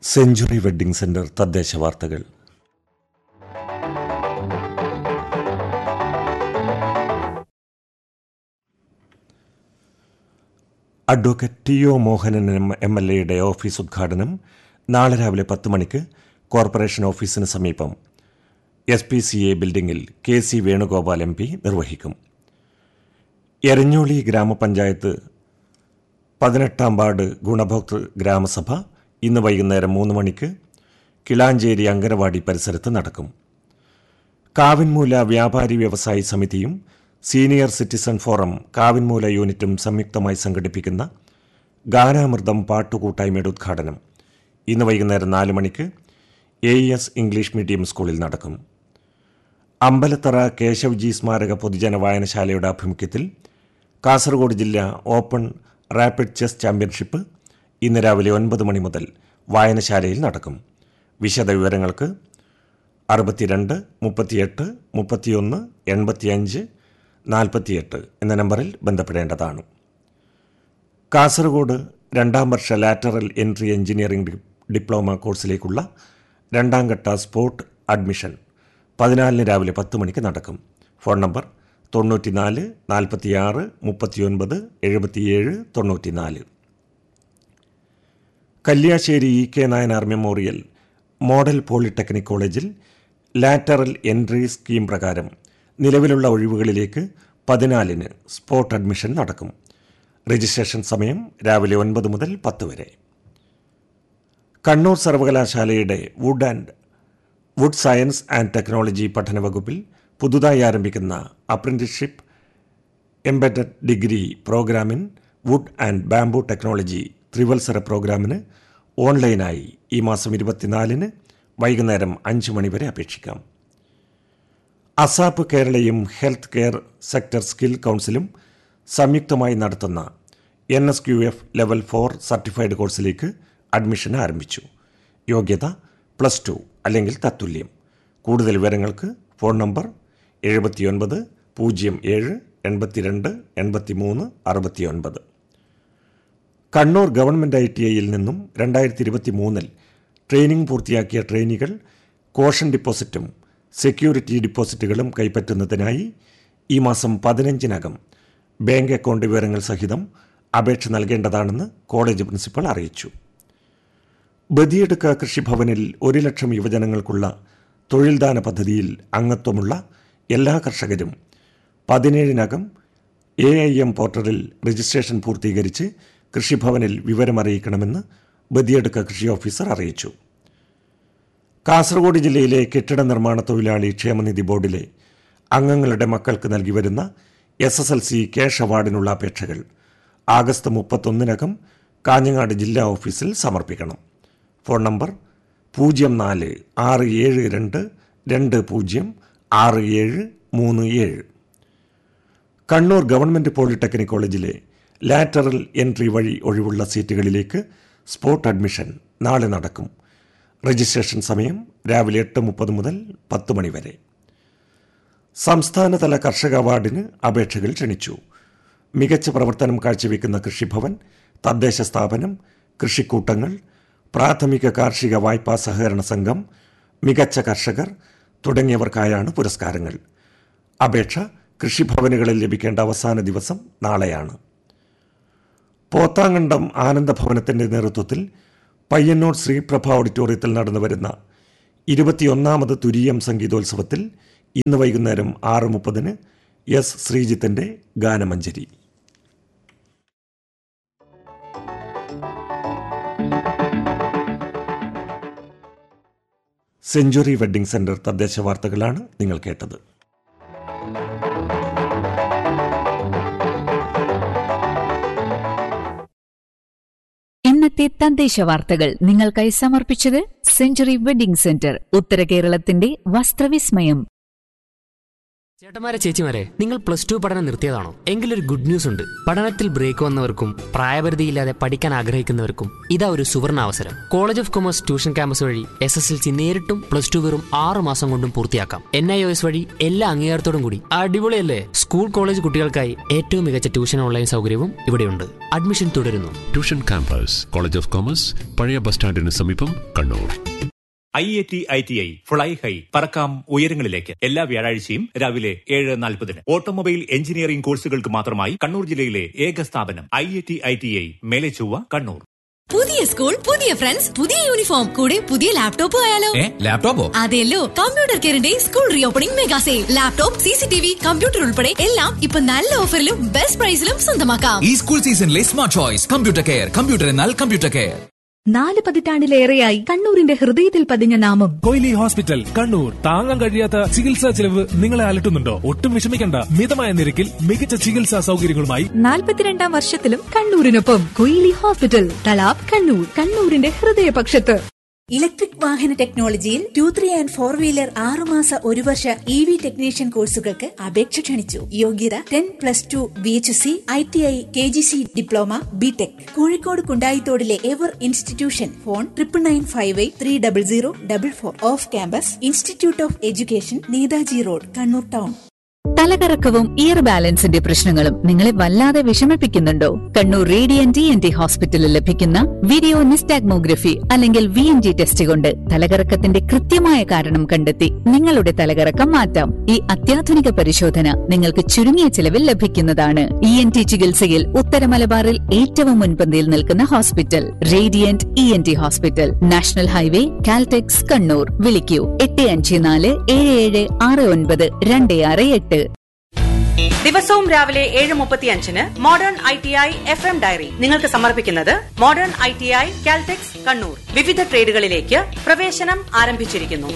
century wedding centre തദ്ദേശ വാർത്തകൾ advocate T O Mohanan M L എയുടെ ഓഫീസ് ഉദ്ഘാടനം നാളെ രാവിലെ പത്ത് മണിക്ക് കോർപ്പറേഷൻ ഓഫീസിന് സമീപം എസ് പി സി എ ബിൽഡിംഗിൽ K C Venugopal M P നിർവഹിക്കും എരഞ്ഞോളി ഗ്രാമപഞ്ചായത്ത് പതിനെട്ടാം വാർഡ് ഗുണഭോക്തൃ ഗ്രാമസഭ ഇന്ന് വൈകുന്നേരം മൂന്ന് മണിക്ക് കിളാഞ്ചേരി അങ്കനവാടി പരിസരത്ത് നടക്കും കാവിൻമൂല വ്യാപാരി വ്യവസായി സമിതിയും സീനിയർ സിറ്റിസൺ ഫോറം കാവിൻമൂല യൂണിറ്റും സംയുക്തമായി സംഘടിപ്പിക്കുന്ന ഗാനാമൃതം പാട്ടുകൂട്ടായ്മയുടെ ഉദ്ഘാടനം ഇന്ന് വൈകുന്നേരം നാല് മണിക്ക് എ എസ് ഇംഗ്ലീഷ് മീഡിയം സ്കൂളിൽ നടക്കും അമ്പലത്തറ കേശവ്ജി സ്മാരക പൊതുജന വായനശാലയുടെ ആഭിമുഖ്യത്തിൽ കാസർഗോഡ് ജില്ല ഓപ്പൺ റാപ്പിഡ് ചെസ് ചാമ്പ്യൻഷിപ്പ് ഇന്ന് രാവിലെ ഒൻപത് മണി മുതൽ വായനശാലയിൽ നടക്കും വിശദവിവരങ്ങൾക്ക് അറുപത്തിരണ്ട് മുപ്പത്തിയെട്ട് മുപ്പത്തിയൊന്ന് എൺപത്തിയഞ്ച് നാൽപ്പത്തിയെട്ട് എന്ന നമ്പറിൽ ബന്ധപ്പെടേണ്ടതാണ് കാസർഗോഡ് രണ്ടാം വർഷ ലാറ്ററൽ എൻട്രി എഞ്ചിനീയറിംഗ് ഡി- ഡിപ്ലോമ കോഴ്സിലേക്കുള്ള രണ്ടാം ഘട്ട സ്പോട്ട് അഡ്മിഷൻ പതിനാലിന് രാവിലെ പത്ത് മണിക്ക് നടക്കും ഫോൺ നമ്പർ തൊണ്ണൂറ്റിനാല് നാൽപ്പത്തിയാറ് മുപ്പത്തിയൊൻപത് എഴുപത്തിയേഴ് തൊണ്ണൂറ്റിനാല് Kalliasseri E K Nayanar memorial model polytechnic കോളേജിൽ ലാറ്ററൽ എൻട്രി സ്കീം പ്രകാരം നിലവിലുള്ള ഒഴിവുകളിലേക്ക് പതിനാലിന് സ്പോട്ട് അഡ്മിഷൻ നടക്കും രജിസ്ട്രേഷൻ സമയം രാവിലെ ഒൻപത് മുതൽ പത്ത് വരെ കണ്ണൂർ സർവകലാശാലയുടെ wood and wood science and technology പഠന വകുപ്പിൽ പുതുതായി ആരംഭിക്കുന്ന അപ്രന്റീസ്ഷിപ്പ് എംബഡഡ് ഡിഗ്രി പ്രോഗ്രാമിൻ വുഡ് ആൻഡ് ബാംബു ടെക്നോളജി ത്രിവത്സര പ്രോഗ്രാമിന് ഓൺലൈനായി ഈ മാസം ഇരുപത്തിനാലിന് വൈകുന്നേരം അഞ്ച് മണിവരെ അപേക്ഷിക്കാം അസാപ്പ് കേരളയും ഹെൽത്ത് കെയർ സെക്ടർ സ്കിൽ കൗൺസിലും സംയുക്തമായി നടത്തുന്ന N S Q F level four certified കോഴ്സിലേക്ക് അഡ്മിഷൻ ആരംഭിച്ചു യോഗ്യത പ്ലസ് ടു അല്ലെങ്കിൽ തത്തുല്യം കൂടുതൽ വിവരങ്ങൾക്ക് ഫോൺ നമ്പർ എഴുപത്തിയൊൻപത് പൂജ്യം ഏഴ് എൺപത്തിരണ്ട് എൺപത്തിമൂന്ന് അറുപത്തിയൊൻപത് കണ്ണൂർ ഗവൺമെൻറ് ഐ ടി ഐയിൽ നിന്നും രണ്ടായിരത്തി ഇരുപത്തി മൂന്നിൽ ട്രെയിനിംഗ് പൂർത്തിയാക്കിയ ട്രെയിനികൾ കോഷൻ ഡിപ്പോസിറ്റും സെക്യൂരിറ്റി ഡിപ്പോസിറ്റുകളും കൈപ്പറ്റുന്നതിനായി ഈ മാസം പതിനഞ്ചിനകം ബാങ്ക് അക്കൗണ്ട് വിവരങ്ങൾ സഹിതം അപേക്ഷ നൽകേണ്ടതാണെന്ന് കോളേജ് പ്രിൻസിപ്പൽ അറിയിച്ചു ബദിയെടുക്ക കൃഷിഭവനിൽ ഒരു ലക്ഷം യുവജനങ്ങൾക്കുള്ള തൊഴിൽദാന പദ്ധതിയിൽ അംഗത്വമുള്ള എല്ലാ കർഷകരും പതിനേഴിനകം എ ഐ എം പോർട്ടലിൽ രജിസ്ട്രേഷൻ പൂർത്തീകരിച്ച് കൃഷിഭവനിൽ വിവരമറിയിക്കണമെന്ന് ബദിയെടുക്ക കൃഷി ഓഫീസർ അറിയിച്ചു കാസർഗോഡ് ജില്ലയിലെ കെട്ടിട നിർമ്മാണ തൊഴിലാളി ക്ഷേമനിധി ബോർഡിലെ അംഗങ്ങളുടെ മക്കൾക്ക് നൽകി വരുന്ന S S L C cash അവാർഡിനുള്ള അപേക്ഷകൾ ആഗസ്റ്റ് മുപ്പത്തൊന്നിനകം കാഞ്ഞങ്ങാട് ജില്ലാ ഓഫീസിൽ സമർപ്പിക്കണം ഫോൺ നമ്പർ പൂജ്യം നാല് ആറ് ഏഴ് രണ്ട് രണ്ട് പൂജ്യം ആറ് ഏഴ് മൂന്ന് ഏഴ് കണ്ണൂർ ഗവൺമെൻറ് പോളിടെക്നിക് കോളേജിലെ ലാറ്ററൽ എൻട്രി വഴി ഒഴിവുള്ള സീറ്റുകളിലേക്ക് സ്പോട്ട് അഡ്മിഷൻ നാളെ നടക്കും രജിസ്ട്രേഷൻ സമയം രാവിലെ എട്ട് മുപ്പത് മുതൽ പത്ത് മണി വരെ സംസ്ഥാനതല കർഷക അവാർഡിന് അപേക്ഷകൾ ക്ഷണിച്ചു മികച്ച പ്രവർത്തനം കാഴ്ചവെക്കുന്ന കൃഷിഭവൻ തദ്ദേശ സ്ഥാപനം കൃഷിക്കൂട്ടങ്ങൾ പ്രാഥമിക കാർഷിക വായ്പാ സഹകരണ സംഘം മികച്ച കർഷകർ തുടങ്ങിയവർക്കായാണ് പുരസ്കാരങ്ങൾ അപേക്ഷ കൃഷിഭവനുകളിൽ ലഭിക്കേണ്ട അവസാന ദിവസം നാളെയാണ് പോത്താങ്കണ്ടം ആനന്ദഭവനത്തിന്റെ നേതൃത്വത്തിൽ പയ്യന്നൂർ ശ്രീപ്രഭ ഓഡിറ്റോറിയത്തിൽ നടന്നുവരുന്ന ഇരുപത്തിയൊന്നാമത് തുരീയം സംഗീതോത്സവത്തിൽ ഇന്ന് വൈകുന്നേരം ആറ് മുപ്പതിന് എസ് ശ്രീജിത്തിന്റെ ഗാനമഞ്ജരി സെഞ്ചുറി വെഡ്ഡിംഗ് സെന്റർ തദ്ദേശ വാർത്തകളാണ് നിങ്ങൾ കേട്ടത് ഇന്നത്തെ തദ്ദേശ വാർത്തകൾ നിങ്ങൾക്കായി സമർപ്പിച്ചത് സെഞ്ചുറി വെഡിംഗ് സെന്റർ ഉത്തര കേരളത്തിന്റെ വസ്ത്രവിസ്മയം ചേട്ടന്മാരെ ചേച്ചിമാരെ നിങ്ങൾ പ്ലസ് ടു പഠനം നിർത്തിയതാണോ എങ്കിലൊരു ഗുഡ് ന്യൂസ് ഉണ്ട് പഠനത്തിൽ ബ്രേക്ക് വന്നവർക്കും പ്രായപരിധിയില്ലാതെ പഠിക്കാൻ ആഗ്രഹിക്കുന്നവർക്കും ഇതാ ഒരു സുവർണ അവസരം college of commerce tuition campus വഴി എസ് എസ് എൽ സി നേരിട്ടും പ്ലസ് ടു വെറും ആറ് മാസം കൊണ്ടും പൂർത്തിയാക്കാം എൻ ഐ ഒ എസ് വഴി എല്ലാ അംഗീകാരത്തോടും കൂടി അടിപൊളിയല്ലേ സ്കൂൾ കോളേജ് കുട്ടികൾക്കായി ഏറ്റവും മികച്ച ട്യൂഷൻ ഓൺലൈൻ സൗകര്യവും ഇവിടെയുണ്ട് അഡ്മിഷൻ തുടരുന്നു tuition campus college of commerce പഴയ ബസ് സ്റ്റാൻഡിന് സമീപം Kannur I I T I T I fly high പറക്കാം ഉയരങ്ങളിലേക്ക് എല്ലാ വ്യാഴാഴ്ചയും രാവിലെ ഏഴ് നാൽപ്പതിന് ഓട്ടോമൊബൈൽ എഞ്ചിനീയറിംഗ് കോഴ്സുകൾക്ക് മാത്രമായി കണ്ണൂർ ജില്ലയിലെ ഏക സ്ഥാപനം I I T I T I Melechovva Kannur പുതിയ സ്കൂൾ പുതിയ ഫ്രണ്ട്സ് പുതിയ യൂണിഫോം കൂടെ പുതിയ ലാപ്ടോപ്പ് ആയാലോ ലാപ്ടോപ്പോ അതെല്ലോ കമ്പ്യൂട്ടർ കെയറിന്റെ school reopening mega sale laptop C C T V computer ഉൾപ്പെടെ എല്ലാം ഇപ്പൊ നല്ല ഓഫറിലും ബെസ്റ്റ് പ്രൈസിലും സ്വന്തമാക്കാം ഈ സ്കൂൾ സീസണിലെ smart choice computer care computer എന്നാൽ കമ്പ്യൂട്ടർ കെയർ നാല് പതിറ്റാണ്ടിലേറെയായി കണ്ണൂരിന്റെ ഹൃദയത്തിൽ പതിഞ്ഞ നാമം കൊയിലി ഹോസ്പിറ്റൽ കണ്ണൂർ താങ്ങാൻ കഴിയാത്ത ചികിത്സാ ചെലവ് നിങ്ങളെ അലട്ടുന്നുണ്ടോ ഒട്ടും വിഷമിക്കണ്ട മിതമായ നിരക്കിൽ മികച്ച ചികിത്സാ സൗകര്യങ്ങളുമായി നാൽപ്പത്തിരണ്ടാം വർഷത്തിലും കണ്ണൂരിനൊപ്പം കൊയിലി ഹോസ്പിറ്റൽ തലാബ് കണ്ണൂർ കണ്ണൂരിന്റെ ഹൃദയപക്ഷത്ത് ഇലക്ട്രിക് വാഹന ടെക്നോളജിയിൽ two three and four wheeler ആറുമാസ ഒരു വർഷ ഇ വി ടെക്നീഷ്യൻ കോഴ്സുകൾക്ക് അപേക്ഷ ക്ഷണിച്ചു യോഗ്യത ten plus two B H C I T I K G C diploma B tech Kozhikode കുണ്ടായിത്തോടിലെ ever institution phone triple nine five eight three double zero double four off campus institute of education Netaji road Kannur town തലകറക്കവും ear ബാലൻസിന്റെ പ്രശ്നങ്ങളും നിങ്ങളെ വല്ലാതെ വിഷമിപ്പിക്കുന്നുണ്ടോ Kannur radiant T N T ഹോസ്പിറ്റലിൽ ലഭിക്കുന്ന video nystagmography അല്ലെങ്കിൽ V N G test കൊണ്ട് തലകറക്കത്തിന്റെ കൃത്യമായ കാരണം കണ്ടെത്തി നിങ്ങളുടെ തലകറക്കം മാറ്റാം ഈ അത്യാധുനിക പരിശോധന നിങ്ങൾക്ക് ചുരുങ്ങിയ ചിലവിൽ ലഭിക്കുന്നതാണ് ഇ എൻ ടി ചികിത്സയിൽ ഉത്തര മലബാറിൽ ഏറ്റവും മുൻപന്തിയിൽ നിൽക്കുന്ന hospital radiant E N T hospital national highway Caltex Kannur വിളിക്കൂ എട്ട് അഞ്ച് നാല് ഏഴ് ഏഴ് ആറ് ഒൻപത് രണ്ട് ആറ് എട്ട് ദിവസവും രാവിലെ ഏഴ് മുപ്പത്തി അഞ്ചിന് modern I T I F M diary നിങ്ങൾക്ക് സമർപ്പിക്കുന്നത് modern I T I Caltex Kannur വിവിധ ട്രേഡുകളിലേക്ക് പ്രവേശനം ആരംഭിച്ചിരിക്കുന്നു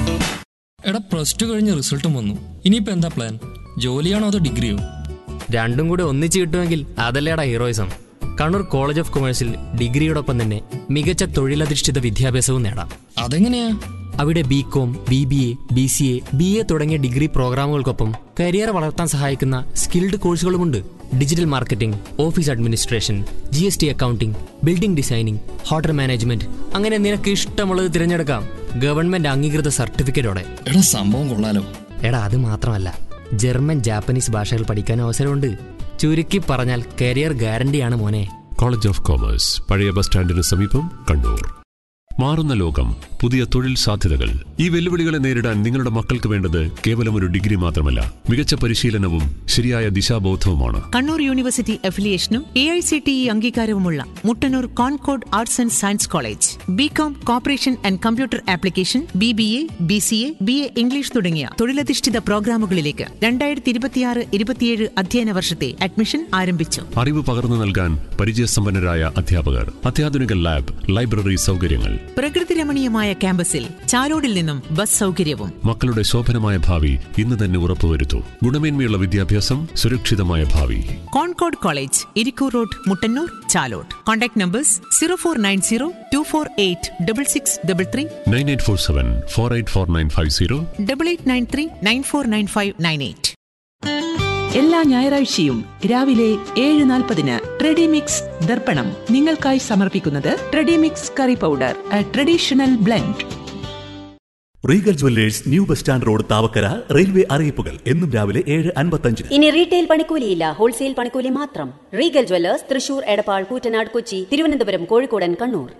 എടാ പ്ലസ് ടു കഴിഞ്ഞ് റിസൾട്ടും വന്നു ഇനിയിപ്പോ എന്താ പ്ലാൻ ജോലിയാണോ അതോ ഡിഗ്രിയോ രണ്ടും കൂടെ ഒന്നിച്ച് കിട്ടുമെങ്കിൽ അതല്ലേടാ ഹീറോയിസം കണ്ണൂർ കോളേജ് ഓഫ് കൊമേഴ്സിൽ ഡിഗ്രിയോടൊപ്പം തന്നെ മികച്ച തൊഴിലധിഷ്ഠിത വിദ്യാഭ്യാസവും നേടാം അതെങ്ങനെയാ അവിടെ B com B B A B C A B A തുടങ്ങിയ ഡിഗ്രി പ്രോഗ്രാമുകൾക്കൊപ്പം കരിയർ വളർത്താൻ സഹായിക്കുന്ന സ്കിൽഡ് കോഴ്സുകളുമുണ്ട് digital marketing office administration G S T accounting building designing hotel management അങ്ങനെ നിനക്ക് ഇഷ്ടമുള്ളത് തിരഞ്ഞെടുക്കാം ഗവൺമെന്റ് അംഗീകൃത സർട്ടിഫിക്കറ്റോടെ എടാ സംഭവം കൊള്ളാലോ എടാ അത് മാത്രമല്ല ജർമ്മൻ ജാപ്പനീസ് ഭാഷകൾ പഠിക്കാൻ അവസരമുണ്ട് ചുരുക്കി പറഞ്ഞാൽ കരിയർ ഗ്യാരണ്ടിയാണ് മോനെ കോളേജ് ഓഫ് കോമേഴ്സ് പഴയ ബസ് സ്റ്റാൻഡിന് സമീപം കണ്ണൂർ മാറുന്ന ലോകം പുതിയ തൊഴിൽ സാധ്യതകൾ ഈ വെല്ലുവിളികളെ നേരിടാൻ നിങ്ങളുടെ മക്കൾക്ക് വേണ്ടത് കേവലം ഒരു ഡിഗ്രി മാത്രമല്ല മികച്ച പരിശീലനവും ശരിയായ ദിശാബോധവുമാണ് കണ്ണൂർ യൂണിവേഴ്സിറ്റി അഫിലിയേഷനും A I C T E അംഗീകാരവുമുള്ള Mattannur Concord arts and science college B com cooperation and computer application B B A B C A B A English തുടങ്ങിയ തൊഴിലധിഷ്ഠിത പ്രോഗ്രാമുകളിലേക്ക് രണ്ടായിരത്തി ഇരുപത്തിയാറ് ഇരുപത്തിയേഴ് അധ്യയന വർഷത്തെ അഡ്മിഷൻ ആരംഭിച്ചു അറിവ് പകർന്നു നൽകാൻ പരിചയസമ്പന്നരായ അധ്യാപകർ അത്യാധുനിക ലാബ് ലൈബ്രറി സൗകര്യങ്ങൾ പ്രകൃതി രമണീയമായ ക്യാമ്പസിൽ ചാലോടിൽ നിന്നും ബസ് സൗകര്യവും മക്കളുടെ ശോഭനമായ ഭാവി ഇന്ന് തന്നെ ഉറപ്പുവരുത്തൂ ഗുണമേന്മയുള്ള വിദ്യാഭ്യാസം സുരക്ഷിതമായ ഭാവി Concord college Irikkur road Mattannur Chalode contact numbers zero four nine zero two four eight double six double three nine eight four seven four eight four nine five zero double eight nine three nine four nine five nine eight എല്ലാ ഞായറാഴ്ചയും രാവിലെ ഏഴ് നാൽപ്പതിന് Tredymix Darpanam നിങ്ങൾക്കായി സമർപ്പിക്കുന്നത് Tredymix curry powder a traditional blend Regal jewellers new bus stand road Thavakkara railway അറിയിപ്പുകൾ എന്നും രാവിലെ ഏഴ് അൻപത്തഞ്ചിന് ഇനി റീറ്റെയിൽ പണിക്കൂലിയില്ല ഹോൾസെയിൽ പണിക്കൂലി മാത്രം റീഗൽ ജ്വല്ലേഴ്സ് തൃശൂർ എടപ്പാൾ കൂറ്റനാട് കൊച്ചി തിരുവനന്തപുരം കോഴിക്കോടൻ കണ്ണൂർ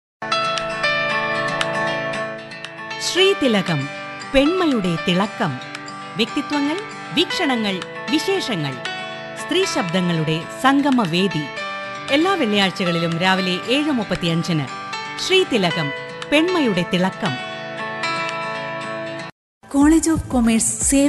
ശ്രീതിലകം പെൺമയുടെ തിളക്കം വ്യക്തിത്വങ്ങൾ വീക്ഷണങ്ങൾ വിശേഷങ്ങൾ സ്ത്രീ ശബ്ദങ്ങളുടെ സംഗമവേദി എല്ലാ വെള്ളിയാഴ്ചകളിലും രാവിലെ ഏഴ് മുപ്പത്തിയഞ്ചിന് ശ്രീതിലകം പെൺമയുടെ തിളക്കം കോളേജ് ഓഫ് കൊമേഴ്സ്